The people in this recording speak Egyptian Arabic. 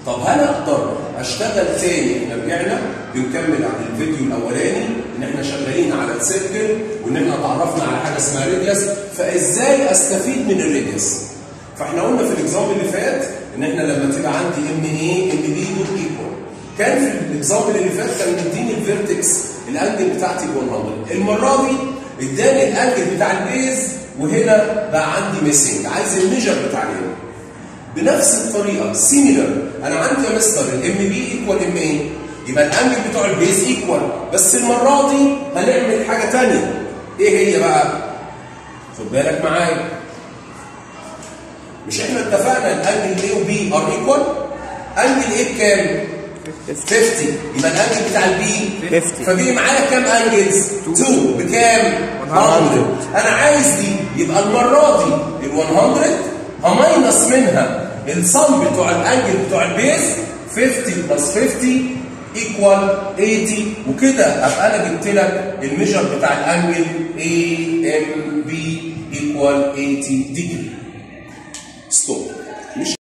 طب هل اقدر اشتغل تاني احنا رجعنا بنكمل عن الفيديو الاولاني ان احنا شغالين على السيركل وان احنا تعرفنا على حاجه اسمها ريديوس فازاي استفيد من الريديوس فاحنا قلنا في الاكزامبل اللي فات ان احنا لما تبقى عندي ام اي ام بي دول ايكوال كان في الاكزامبل اللي فات كان مديني الفيرتكس الانجل بتاعتي ب 100 المره دي اداني الانجل بتاع البيز وهنا بقى عندي ميسنج عايز الميجر بتاع الام بنفس الطريقه سيميلر انا عندي يا مستر الام بي ايكوال ام اي يبقى الانجل بتوع البيز ايكوال بس المره دي هنعمل حاجه ثانيه ايه هي بقى؟ خد بالك معايا مش احنا اتفقنا الانجل A وبي ار ايكوال انجل A بكام 50 يبقى الانجل بتاع البي 50. فبقي معايا كام انجلز 2 بكام 100 انا عايز دي يبقى المره دي ال 100 هماينس منها الصم بتوع الانجل بتوع البيز 50 بلس 50 ايكوال 80 وكده ابقى انا جبت لك الميجر بتاع الانجل اي ام بي ايكوال 80 ديجري ستوب